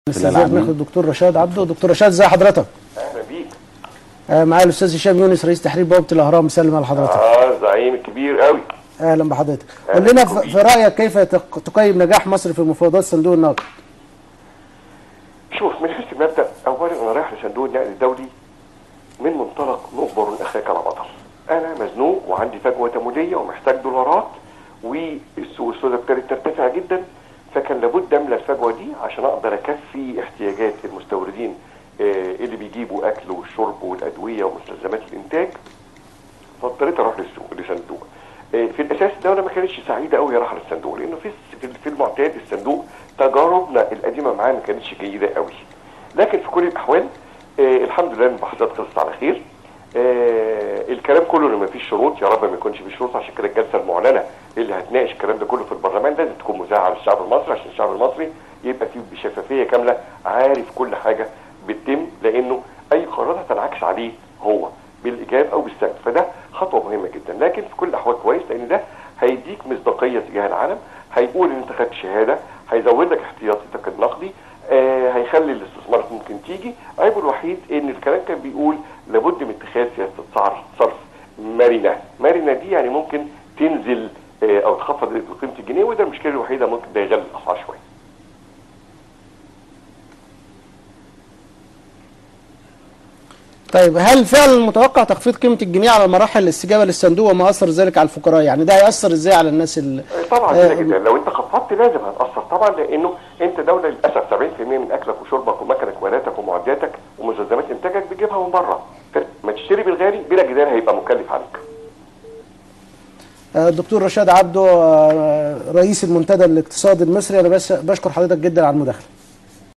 استاذ العالمين. ناخد الدكتور رشاد عبده دكتور رشاد ازي حضرتك اهلا بيك آه معايا الاستاذ هشام يونس رئيس تحرير بوابه الاهرام مسلم على حضرتك اه زعيم كبير قوي اهلا بحضرتك قول لنا في في رايك كيف تق- تقيم نجاح مصر في مفاوضات صندوق النقد شوف من حيث المبدا اولا انا رايح لصندوق النقد الدولي من منطلق نخبر اخاك على بطل انا مزنوق وعندي فجوه تمويليه ومحتاج دولارات والسوق السوداء ابتدت ترتفع جدا فكان لابد املى الفجوه دي عشان اقدر اكفي احتياجات المستوردين آه، اللي بيجيبوا اكل والشرب والادويه ومستلزمات الانتاج فاضطريت اروح للسوق لصندوق آه، في الاساس الدوله ما كانتش سعيده قوي راح للصندوق لانه في في- في المعتاد الصندوق تجاربنا القديمه معاه ما كانتش جيده قوي لكن في كل الاحوال آه الحمد لله المباحثات خلصت على خير آه الكلام كله ان ما فيش شروط يا رب ما يكونش فيه شروط عشان كده الجلسه المعلنه اللي هتناقش الكلام ده كله في البرلمان لازم تكون مذاعه على الشعب المصري عشان الشعب المصري يبقى فيه بشفافيه كامله عارف كل حاجه بتتم لانه اي قرارات هتنعكس عليه هو بالايجاب او بالسلب فده خطوه مهمه جدا لكن في كل الاحوال كويس لان ده هيديك مصداقيه تجاه العالم هيقول ان انت خدت شهاده هيزود لك احتياطيتك النقدي آه هيخلي الاستثمارات ممكن تيجي عيبه الوحيد ان الكلام كان بيقول لابد من اتخاذ سياسه صرف صرف مرنه مرنه دي يعني ممكن تنزل آه او تخفض قيمه الجنيه وده المشكله الوحيده ممكن ده يغلي الاسعار شويه طيب هل فعلا متوقع تخفيض قيمه الجنيه على مراحل الاستجابه للصندوق وما اثر ذلك على الفقراء يعني ده هياثر ازاي على الناس اللي طبعا آه، كده جدا لو انت خفضت لازم هتاثر طبعا لانه انت دوله للاسف 70% من اكلك وشربك ومكنك والاتك ومعداتك ومستلزمات انتاجك بتجيبها من بره ما تشتري بالغالي بلا جدال هيبقى مكلف عليك آه، الدكتور رشاد عبده آه، رئيس المنتدى الاقتصادي المصري انا بس بشكر حضرتك جدا على المداخله